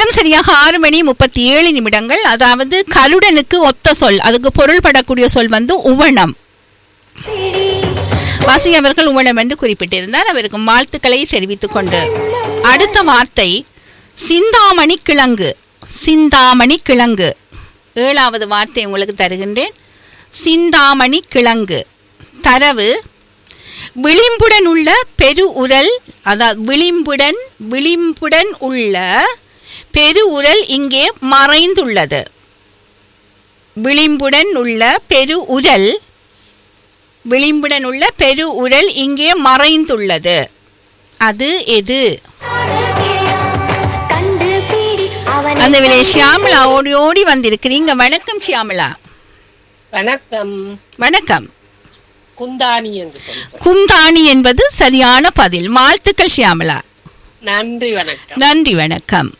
நேரம் சரியாக ஆறு மணி முப்பத்தி ஏழு நிமிடங்கள் அதாவது கருடனுக்கு ஒத்த சொல் அதுக்கு பொருள்படக்கூடிய சொல் வந்து உவணம் வாசி அவர்கள் உவணம் என்று குறிப்பிட்டிருந்தார் அவருக்கு வாழ்த்துக்களை தெரிவித்துக் கொண்டு அடுத்த வார்த்தை சிந்தாமணி கிழங்கு சிந்தாமணி கிழங்கு ஏழாவது வார்த்தை உங்களுக்கு தருகின்றேன் சிந்தாமணி கிழங்கு தரவு விளிம்புடன் உள்ள பெரு உரல் அதாவது விளிம்புடன் விளிம்புடன் உள்ள பெரு உரல் இங்கே மறைந்துள்ளது விளிம்புடன் உள்ள பெரு உரல் விளிம்புடன் உள்ள பெரு உரல் இங்கே மறைந்துள்ளது அது எது அந்த விலை ஷியாமலா ஓடி ஓடி வந்திருக்கிறீங்க வணக்கம் ஷியாமலா வணக்கம் வணக்கம் குந்தாணி என்று சொல்றேன் குந்தாணி என்பது சரியான பதில் வாழ்த்துக்கள் ஷியாமலா நன்றி வணக்கம் நன்றி வணக்கம்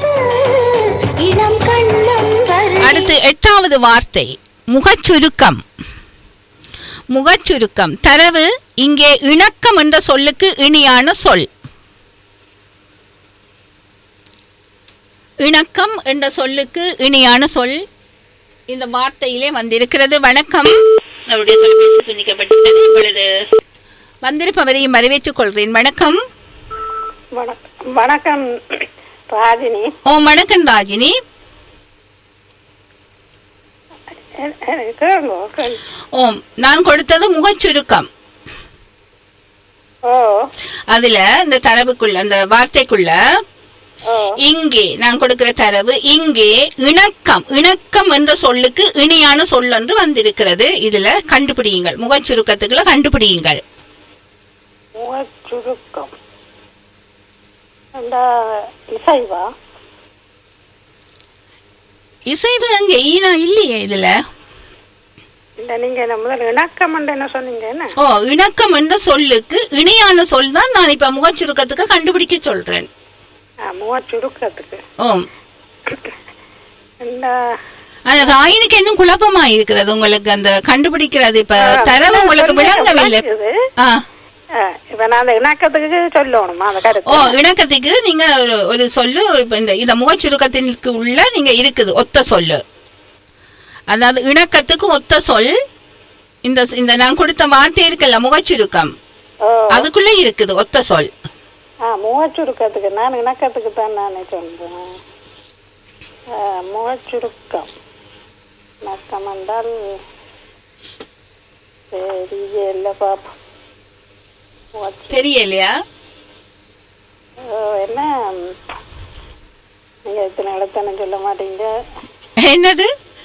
அடுத்து எட்டாவது வார்த்தை முகச்சுருக்கம் முகச்சுருக்கம் தரவு இங்கே இணக்கம் என்ற சொல்லுக்கு இனியான சொல் இணக்கம் என்ற சொல்லுக்கு இனியான சொல் இந்த வார்த்தையிலே வந்திருக்கிறது வணக்கம் அவருடைய தொலைபேசி துண்டிக்கப்பட்டது இப்பொழுது வந்திருப்பவரையும் வரவேற்றுக் கொள்கிறேன் வணக்கம் வணக்கம் வணக்கம் ராஜினி ஓ வணக்கம் ராகினி எ- எனக்கு கேளுங்க கேளு. ஓம் நான் கொடுத்தது முகச்சுருக்கம் ஓ அதுல இந்த தரவுக்குள்ள அந்த வார்த்தைக்குள்ள ஓ இங்கே நான் கொடுக்கிற தரவு இங்கே இணக்கம் இணக்கம் என்ற சொல்லுக்கு இணையான சொல் என்று வந்திருக்கிறது இதுல கண்டுபிடியுங்கள் முகச்சுருக்கத்துக்குள்ள கண்டுபிடியுங்கள் முகச்சுருக்கம் அந்த இசைவா இசைவு அங்கே ஈனா இல்லையே இதுல இல்ல நீங்க என்ன முதல் இணக்கம் என்ன சொன்னீங்க என்ன ஓ இணக்கம் என்ற சொல்லுக்கு இணையான சொல் தான் நான் இப்ப முகச்சுருக்கத்துக்கு கண்டுபிடிக்க சொல்றேன் ஆ, முகச்சுருக்கத்துக்கு ஓம் இந்த ஆனா ராயினுக்கு இன்னும் குழப்பமா இருக்கிறது உங்களுக்கு அந்த கண்டுபிடிக்கிறது இப்ப தரவு உங்களுக்கு விளங்கவில்லை விளங்குது. ஆ ஆ, இப்ப நான் அந்த இணக்கத்துக்கு சொல்லணுமா அந்த ஓ கருத்து இணக்கத்துக்கு நீங்க ஒரு ஒரு சொல்லு இப்ப இந்த இந்த முகச்சுருக்கத்திற்கு உள்ள நீங்க இருக்குது ஒத்த சொல்லு அதாவது இணக்கத்துக்கு ஒத்த சொல் இந்த இந்த நான் கொடுத்த வார்த்தை இருக்குல்ல முகச்சுருக்கம் ஓ அதுக்குள்ள இருக்குது ஒத்த சொல் ஆ முகச்சுருக்கத்துக்கு நான் இணக்கத்துக்கு தான் நான் சொல்றேன் ஆ, முகச்சுருக்கம் இணக்கம் என்றால் தெரியல பாப்போம் முகச்சு- தெரியலையா ஓ, என்ன நீங்க எத்தனை எழுத்தானு சொல்ல மாட்டீங்க என்னது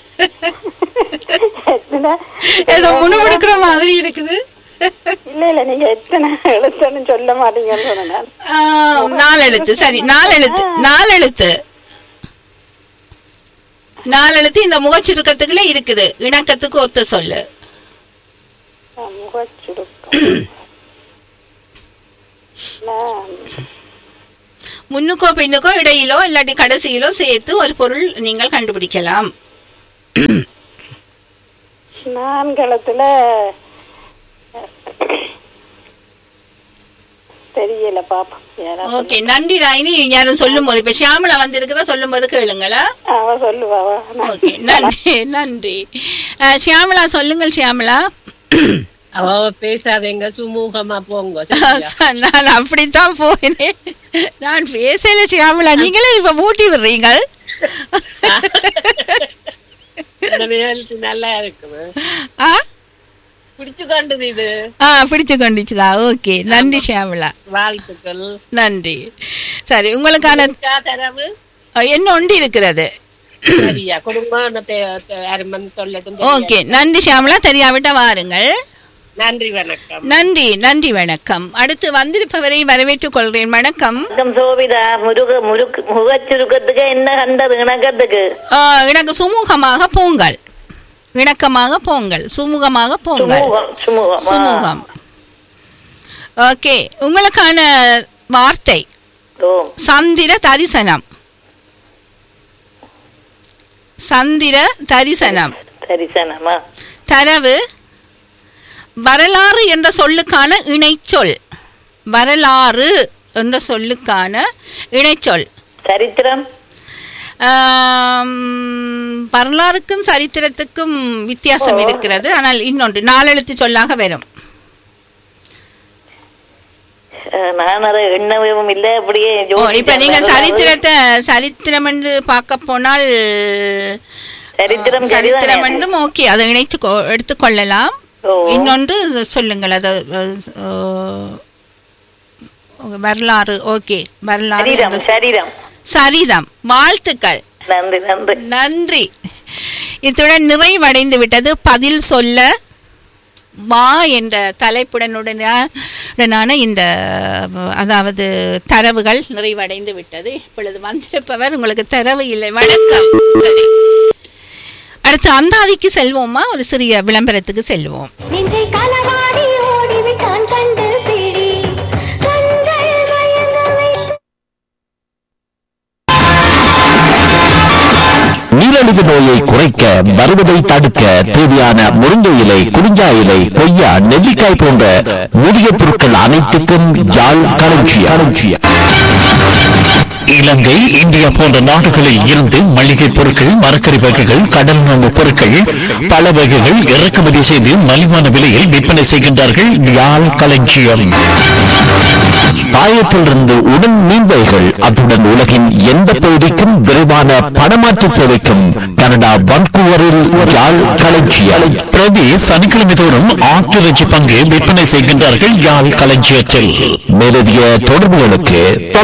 எத்தனை ஏதோ முணுமுணுக்கிற மாதிரி இருக்குது இல்ல இல்ல நீங்க எத்தனை எழுத்தானு சொல்ல மாட்டீங்கன்னு சொன்னேன் ஆ, நாலு எழுத்து சரி நாலு எழுத்து நாலு எழுத்து நாலு எழுத்து இந்த முகச்சுருக்கத்துக்குள்ள இருக்குது இணக்கத்துக்கு ஒத்த சொல்லு ஆ, முகச்சுருக்கம் நான் முன்னுக்கோ பின்னுக்கோ இடையிலோ இல்லாட்டி கடைசியிலோ சேர்த்து ஒரு பொருள் நீங்கள் கண்டுபிடிக்கலாம் நான்களத்துல தெரியல பாப்போம் யாரா ஓகே நன்றி ராயினி யாரும் சொல்லும் போது இப்ப ஷியாமலா வந்திருக்கிறதா சொல்லும் போது கேளுங்களா அவ சொல்லுவாவா ஓகே நன்றி நன்றி அஹ், ஷியாமலா சொல்லுங்கள் ஷியாமலா அவ பேசாதீங்க சுமூகமா போங்க சரியா? நான் அப்படித்தான் போயினேன் நான் பேசல ஷியாமலா நீங்களே இப்ப மூட்டி விடுறீங்க இந்த நிகழ்ச்சி நல்லா இருக்குது ஆ பிடிச்சு கொண்டது இது ஆ பிடிச்சு கொண்டுச்சுதா ஓகே நன்றி ஷியாமலா வாழ்த்துக்கள் நன்றி சரி உங்களுக்கான இருக்கா தரவு அஹ், என்ன ஒன்று இருக்கிறது சரியா குடும்பம் அருமன் சொல்லட்டும் ஓகே நன்றி ஷியாமலா தெரியாவிட்டா வாருங்கள் நன்றி வணக்கம் நன்றி நன்றி வணக்கம் அடுத்து வந்திருப்பவரை வரவேற்றுக் கொள்கிறேன் வணக்கம் வணக்கம் சோபிதா முருக முருக் முகச்சுருக்கத்துக்கு என்ன கண்டது இணக்கத்துக்கு ஆ, எனக்கு சுமூகமாக போங்கள் இணக்கமாக போங்கள் சுமூகமாக போங்கள் சுமூகம் சுமூகம் ஆ. சுமூகம் ஓகே உங்களுக்கான வார்த்தை ஓ சந்திர தரிசனம் சந்திர தரிசனம் தரிசனமா தரவு வரலாறு என்ற சொல்லுக்கான இணைச்சொல் வரலாறு என்ற சொல்லுக்கான இணைச்சொல் சரித்திரம் ஆம், வரலாறுக்கும் சரித்திரத்துக்கும் வித்தியாசம் இருக்கிறது ஆனால் இன்னொன்று நாலெழுத்து சொல்லாக வரும் அஹ், நான் அதை எண்ணவும் இல்லை அப்படியே ஓ இப்ப யோசிச்சேன். நீங்க அதாவது சரித்திரத்தை சரித்திரம் என்று பார்க்க போனால் சரித்திரம் சரித்திரம் சரிதான் என்றும் ஓகே அதை இணைத்து கொ- எடுத்துக்கொள்ளலாம் ஓ. இன்னொன்று சொல்லுங்கள் அது அஹ், வரலாறு ஓகே வரலாறு சரீரம் என்று- சரீரம் சரிதம் வாழ்த்துக்கள் நன்றி நன்றி நன்றி இத்துடன் நிறைவடைந்து விட்டது பதில் சொல்ல வா என்ற தலைப்புடனுடனான இந்த அதாவது தரவுகள் நிறைவடைந்து விட்டது இப்பொழுது வந்திருப்பவர் உங்களுக்கு தரவு இல்லை வணக்கம் அடுத்து அந்தாதிக்கு செல்வோமா ஒரு சிறிய விளம்பரத்துக்கு செல்வோம் நெஞ்சை களவாடி ஓடிவிட்டான் கண்டு பிடி கண்கள் மயங்க வைத்து நீரிழிவு நோயை குறைக்க வருவதை தடுக்க தேவையான முருங்கை இலை குறிஞ்சா இலை கொய்யா நெல்லிக்காய் போன்ற மூலிகை பொருட்கள் அனைத்துக்கும் யாழ் களஞ்சியம் இலங்கை இந்தியா போன்ற நாடுகளில் இருந்து மளிகை பொருட்கள் மரக்கறி வகைகள் கடல் உணவு பொருட்கள் பல வகைகள் இறக்குமதி செய்து மலிவான விலையில் விற்பனை செய்கின்றார்கள் யாழ் களஞ்சியம் பாயத்திலிருந்து உடன் மீன்வைகள் அத்துடன் உலகின் எந்த பகுதிக்கும் விரைவான பணமாற்று சேவைக்கும் கனடா வன்கூவரில் யாழ் களஞ்சியம் பிரதி சனிக்கிழமை தோறும் ஆட்டிறைச்சி பங்கு விற்பனை செய்கின்றார்கள் யாழ் களஞ்சியத்தில் மேலதிக தொடர்புகளுக்கு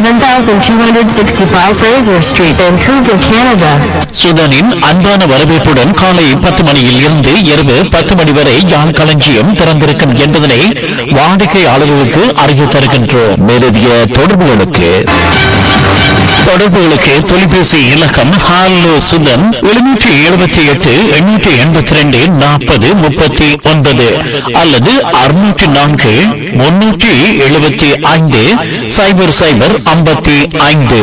7265 Fraser Street, Vancouver, Canada. சுதனின் அன்பான வரவேற்புடன் காலை பத்து மணியில் இருந்து இரவு பத்து மணி வரை யாழ் களஞ்சியம் திறந்திருக்கும் என்பதனை வாடிக்கையாளர்களுக்கு அறிய தருகின்றோம் மேலதிக தொடர்புகளுக்கு தொடர்புகளுக்கு தொலைபேசி இலக்கம் ஹாலோ சுதன் எழுநூற்றி எழுபத்தி எட்டு எண்ணூற்றி எண்பத்தி ரெண்டு நாற்பது முப்பத்தி ஒன்பது அல்லது அறுநூற்றி நான்கு முன்னூற்றி எழுபத்தி ஐந்து சைபர் சைபர் ஐம்பத்தி ஐந்து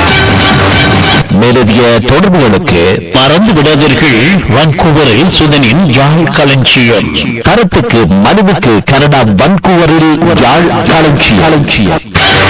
மேலதிக தொடர்புகளுக்கு மறந்து விடாதீர்கள் வான்கூவரில் சுதனின் யாழ் களஞ்சியம் கருத்துக்கு மனுவுக்கு கனடா வான்கூவரில் யாழ் களஞ்சியம் களஞ்சியம்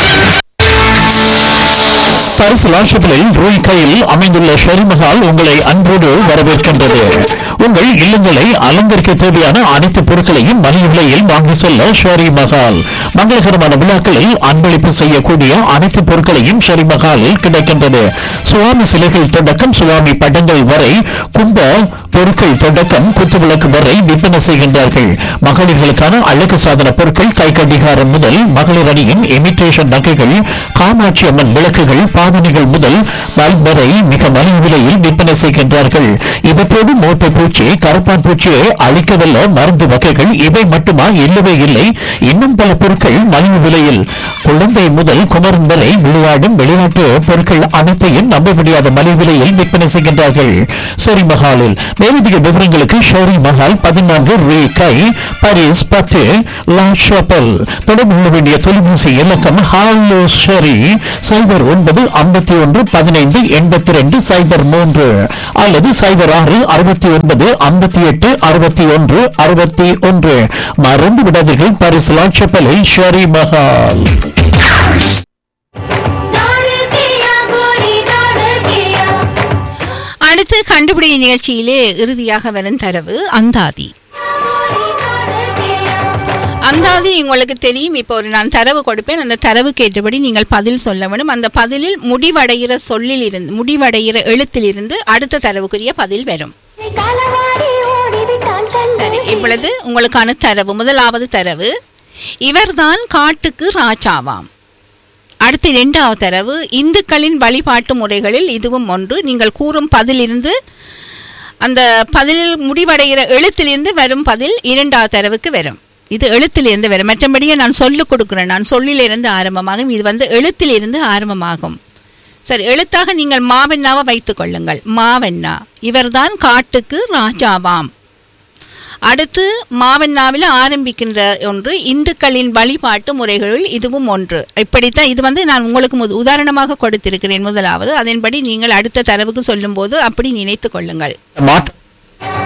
பரிசு லாட்சப்பிலில் ரூய் கையில் அமைந்துள்ள ஷெரிமஹால் உங்களை அன்போடு வரவேற்கின்றது உங்கள் இல்லங்களை அலங்கரிக்க தேவையான அனைத்து பொருட்களையும் மலிவு விலையில் வாங்கி செல்ல ஷெரி மஹால் மங்களகரமான விழாக்களில் அன்பளிப்பு செய்யக்கூடிய அனைத்து பொருட்களையும் ஷெரி மஹாலில் கிடைக்கின்றது சுவாமி சிலைகள் தொடக்கம் சுவாமி படங்கள் வரை கும்ப பொருட்கள் தொடக்கம் குத்துவிளக்கு வரை விற்பனை செய்கின்றார்கள் மகளிர்களுக்கான அழகு சாதன பொருட்கள் கை கடிகாரம் முதல் மகளிர் அணியின் இமிட்டேஷன் நகைகள் காமாட்சி அம்மன் விளக்குகள் பாவனைகள் முதல் பல்ப் வரை மிக மலிவு விலையில் விற்பனை செய்கின்றார்கள் இவற்றோடு மோட்டை பூச்சி கருப்பான் பூச்சியை அழிக்கவல்ல மருந்து வகைகள் இவை மட்டுமா இல்லவே இல்லை இன்னும் பல பொருட்கள் மலிவு விலையில் குழந்தை முதல் குமரன் வரை விளையாடும் விளையாட்டு பொருட்கள் அனைத்தையும் நம்ப முடியாத மலிவு விலையில் விற்பனை செய்கின்றார்கள் ஷெரி மஹாலில் மேலதிக விவரங்களுக்கு ஷெரி மஹால் பதினான்கு ரே கை பாரிஸ் பத்து லா ஷாப்பல் தொடர்பு கொள்ள வேண்டிய தொலைபேசி இலக்கம் ஹாலோ ஷெரி சைபர் ஒன்பது ஐம்பத்தி ஒன்று பதினைந்து எண்பத்தி ரெண்டு சைபர் மூன்று அல்லது சைபர் ஆறு அறுபத்தி ஒன்பது ஐம்பத்தி எட்டு அறுபத்தி ஒன்று அறுபத்தி ஒன்று மறந்து விடாதீர்கள் பாரிஸ் லா ஷாப்பலில் ஷெரி மஹால் நாடு கியா கோரி நாடு கியா அடுத்து கண்டுபிடி நிகழ்ச்சியிலே இறுதியாக வரும் தரவு அந்தாதி கோரி நாடு கியா அந்தாதி உங்களுக்கு தெரியும் இப்போ ஒரு நான் தரவு கொடுப்பேன் அந்த தரவு கேட்டபடி நீங்கள் பதில் சொல்ல வேண்டும் அந்த பதிலில் முடிவடைகிற சொல்லில் இருந்து முடிவடைகிற எழுத்தில் இருந்து அடுத்த தரவுக்குரிய பதில் வரும் நெஞ்சை களவாடி ஓடிவிட்டான் கண்டு சரி இப்பொழுது உங்களுக்கான தரவு முதலாவது தரவு இவர்தான் காட்டுக்கு ராஜாவாம் அடுத்து இரண்டாவது தரவு இந்துக்களின் வழிபாட்டு முறைகளில் இதுவும் ஒன்று நீங்கள் கூறும் பதிலிருந்து அந்த பதிலில் முடிவடைகிற எழுத்திலிருந்து வரும் பதில் இரண்டாவது தரவுக்கு வரும் இது எழுத்திலிருந்து வரும் மற்றபடியே நான் சொல்லிக் கொடுக்குறேன் நான் சொல்லிலிருந்து ஆரம்பமாகும் இது வந்து எழுத்திலிருந்து ஆரம்பமாகும் சரி எழுத்தாக நீங்கள் மாவெண்ணாவை வைத்துக் கொள்ளுங்கள் மாவெண்ணா இவர்தான் காட்டுக்கு ராஜாவாம் அடுத்து மாவெண்ணாவில் ஆரம்பிக்கின்ற ஒன்று இந்துக்களின் வழிபாட்டு முறைகளில் இதுவும் ஒன்று இப்படித்தான் இது வந்து நான் உங்களுக்கு முத- உதாரணமாக கொடுத்திருக்கிறேன் முதலாவது அதன்படி நீங்கள் அடுத்த தரவுக்கு சொல்லும்போது அப்படி நினைத்துக் கொள்ளுங்கள் மாற்று